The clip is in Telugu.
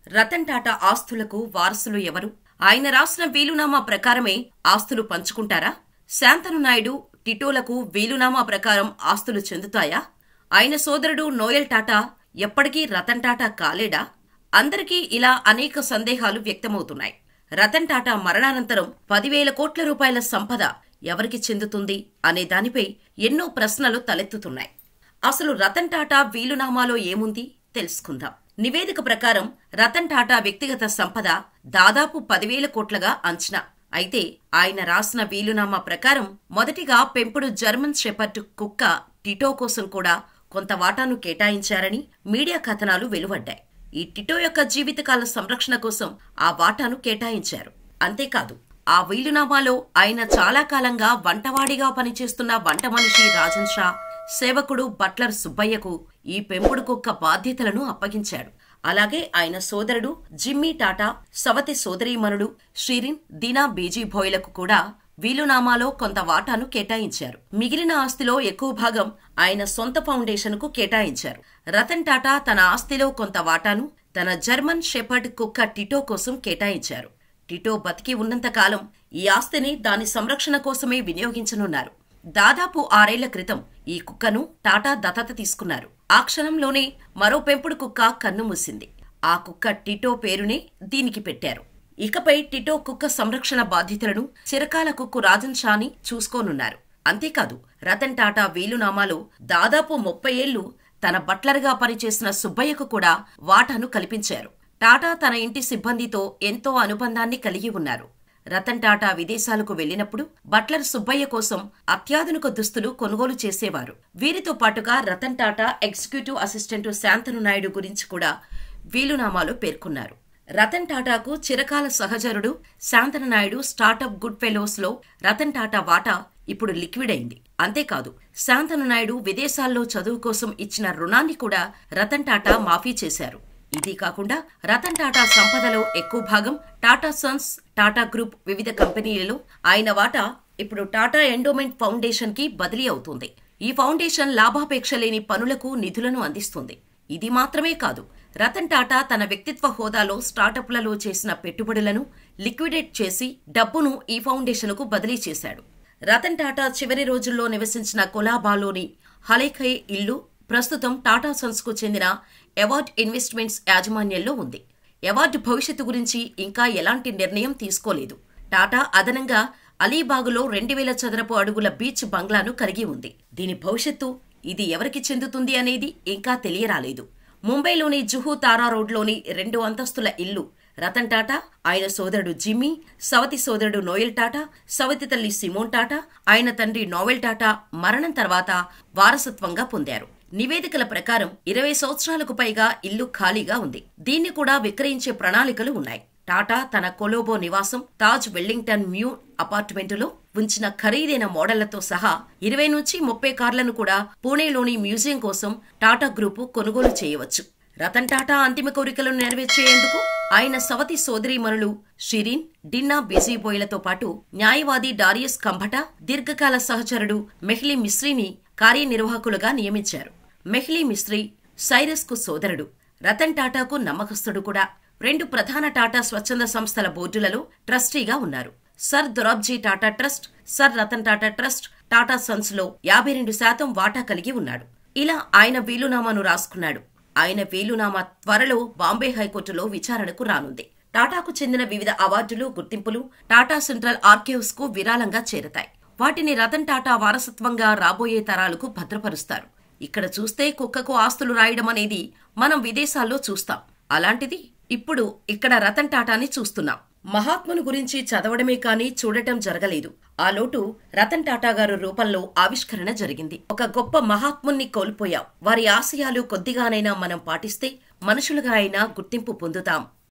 రతన్ టాటా ఆస్తులకు వారసులు ఎవరు ఆయన రాసిన వీలునామా ప్రకారమే ఆస్తులు పంచుకుంటారా శాంతను నాయుడు టిటోలకు వీలునామా ప్రకారం ఆస్తులు చెందుతాయా ఆయన సోదరుడు నోయల్ టాటా ఎప్పటికీ రతన్ టాటా కాలేడా అందరికీ ఇలా అనేక సందేహాలు వ్యక్తమవుతున్నాయి రతన్ టాటా మరణానంతరం పదివేల కోట్ల రూపాయల సంపద ఎవరికి చెందుతుంది అనే దానిపై ఎన్నో ప్రశ్నలు తలెత్తుతున్నాయి అసలు రతన్ టాటా వీలునామాలో ఏముంది తెలుసుకుందాం నివేదిక ప్రకారం రతన్ టాటా వ్యక్తిగత సంపద దాదాపు పదివేల కోట్లగా అంచనా అయితే ఆయన రాసిన వీలునామా ప్రకారం మొదటిగా పెంపుడు జర్మన్ షెపర్డ్ కుక్క టిటో కోసం కూడా కొంత వాటాను కేటాయించారని మీడియా కథనాలు వెలువడ్డాయి ఈ టిటో యొక్క జీవితకాల సంరక్షణ కోసం ఆ వాటాను కేటాయించారు అంతేకాదు ఆ వీలునామాలో ఆయన చాలా కాలంగా వంటవాడిగా పనిచేస్తున్న వంట మనిషి రాజన్ షా సేవకుడు బట్లర్ సుబ్బయ్యకు ఈ పెంపుడు కుక్క బాధ్యతలను అప్పగించాడు అలాగే ఆయన సోదరుడు జిమ్మీ టాటా సవతి సోదరీమణుడు షిరిన్ దీనా బీజీభోయ్లకు కూడా వీలునామాలో కొంత వాటాను కేటాయించారు మిగిలిన ఆస్తిలో ఎక్కువ భాగం ఆయన సొంత ఫౌండేషన్కు కేటాయించారు రతన్ టాటా తన ఆస్తిలో కొంత వాటాను తన జర్మన్ షెపర్డ్ కుక్క టిటో కోసం కేటాయించారు టిటో బతికి ఉన్నంతకాలం ఈ ఆస్తిని దాని సంరక్షణ కోసమే వినియోగించనున్నారు దాదాపు ఆరేళ్ల క్రితం ఈ కుక్కను టాటా దత్తత తీసుకున్నారు ఆ క్షణంలోనే మరో పెంపుడు కుక్క కన్ను మూసింది ఆ కుక్క టిటో పేరునే దీనికి పెట్టారు ఇకపై టిటో కుక్క సంరక్షణ బాధ్యతలను చిరకాల కుక్కు రాజన్ షాని చూసుకోనున్నారు అంతేకాదు రతన్ టాటా వీలునామాలో దాదాపు ముప్పై ఏళ్లు తన బట్లర్గా పనిచేసిన సుబ్బయ్యకు కూడా వాటాను కల్పించారు టాటా తన ఇంటి సిబ్బందితో ఎంతో అనుబంధాన్ని కలిగి ఉన్నారు రతన్ టాటా విదేశాలకు వెళ్లినప్పుడు బట్లర్ సుబ్బయ్య కోసం అత్యాధునిక దుస్తులు కొనుగోలు చేసేవారు వీరితో పాటుగా రతన్ టాటా ఎగ్జిక్యూటివ్ అసిస్టెంట్ శాంతను నాయుడు గురించి కూడా వీలునామాలో పేర్కొన్నారు రతన్ టాటాకు చిరకాల సహచరుడు Shantanu Naidu startup good fellows లో రతన్ టాటా వాటా ఇప్పుడు లిక్విడ్ అయింది అంతేకాదు శాంతను నాయుడు విదేశాల్లో చదువు కోసం ఇచ్చిన రుణాన్ని కూడా రతన్ టాటా మాఫీ చేశారు ఇది కాకుండా రతన్ టాటా సంపదలో ఎక్కువ భాగం టాటా సన్స్ టాటా గ్రూప్ వివిధ కంపెనీలలో ఆయన వాటా ఇప్పుడు టాటా ఎండోమెంట్ ఫౌండేషన్ కి బదిలీ అవుతుంది ఈ ఫౌండేషన్ లాభాపేక్ష లేని పనులకు నిధులను అందిస్తుంది ఇది మాత్రమే కాదు రతన్ టాటా తన వ్యక్తిత్వ హోదాలో స్టార్టప్లలో చేసిన పెట్టుబడులను లిక్విడేట్ చేసి డబ్బును ఈ ఫౌండేషన్కు బదిలీ చేశాడు రతన్ టాటా చివరి రోజుల్లో నివసించిన కొలాబాలోని హలేఖై ఇల్లు ప్రస్తుతం టాటా సన్స్కు చెందిన అవార్డ్ ఇన్వెస్ట్మెంట్స్ యాజమాన్యంలో ఉంది అవార్డు భవిష్యత్తు గురించి ఇంకా ఎలాంటి నిర్ణయం తీసుకోలేదు టాటా అదనంగా అలీబాగులో రెండు వేల చదరపు అడుగుల బీచ్ బంగ్లాను కలిగి ఉంది దీని భవిష్యత్తు ఇది ఎవరికి చెందుతుంది అనేది ఇంకా తెలియరాలేదు ముంబైలోని జుహూ తారా రోడ్లోని రెండు అంతస్తుల ఇల్లు రతన్ టాటా ఆయన సోదరుడు జిమ్మీ సవతి సోదరుడు నోయల్ టాటా సవతి తల్లి సిమోన్ టాటా ఆయన తండ్రి నోవెల్ టాటా మరణం తర్వాత వారసత్వంగా పొందారు నివేదికల ప్రకారం ఇరవై సంవత్సరాలకు పైగా ఇల్లు ఖాళీగా ఉంది దీన్ని కూడా విక్రయించే ప్రణాళికలు ఉన్నాయి టాటా తన కొలోబో నివాసం తాజ్ వెల్లింగ్టన్ మ్యూ అపార్ట్మెంటులో ఉంచిన ఖరీదైన మోడళ్లతో సహా ఇరవై నుంచి ముప్పై కార్లను కూడా పూణేలోని మ్యూజియం కోసం టాటా గ్రూపు కొనుగోలు చేయవచ్చు రతన్ టాటా అంతిమ కోరికలను నెరవేర్చేందుకు ఆయన సవతి సోదరీమణులు షిరీన్ డిన్నా బిజీబోయ్లతో పాటు న్యాయవాది డారియస్ కంభట దీర్ఘకాల సహచరుడు మెహ్లీ మిస్రీని కార్యనిర్వాహకులుగా నియమించారు మెహ్లీ మిస్త్రీ సైరస్ కు సోదరుడు రతన్ టాటాకు నమ్మకస్తుడు కూడా రెండు ప్రధాన టాటా స్వచ్ఛంద సంస్థల బోర్డులలో ట్రస్టీగా ఉన్నారు sir Dorabji Tata trust sir Ratan Tata trust Tata sons లో యాభై రెండు శాతం వాటా కలిగి ఉన్నాడు ఇలా ఆయన వీలునామాను రాసుకున్నాడు ఆయన వీలునామా త్వరలో బాంబే హైకోర్టులో విచారణకు రానుంది టాటాకు చెందిన వివిధ అవార్డులు గుర్తింపులు టాటా సెంట్రల్ ఆర్కైవ్స్ కు విరాళంగా చేరతాయి వాటిని రతన్ టాటా వారసత్వంగా రాబోయే తరాలకు భద్రపరుస్తారు ఇక్కడ చూస్తే కుక్కకు ఆస్తులు రాయడం అనేది మనం విదేశాల్లో చూస్తాం అలాంటిది ఇప్పుడు ఇక్కడ రతన్ టాటాని చూస్తున్నాం మహాత్ముని గురించి చదవడమే కాని చూడటం జరగలేదు ఆ లోటు రతన్ టాటా గారు రూపంలో ఆవిష్కరణ జరిగింది ఒక గొప్ప మహాత్ముని కోల్పోయాం వారి ఆశయాలు కొద్దిగానైనా మనం పాటిస్తే మనుషులుగా అయినా గుర్తింపు పొందుతాం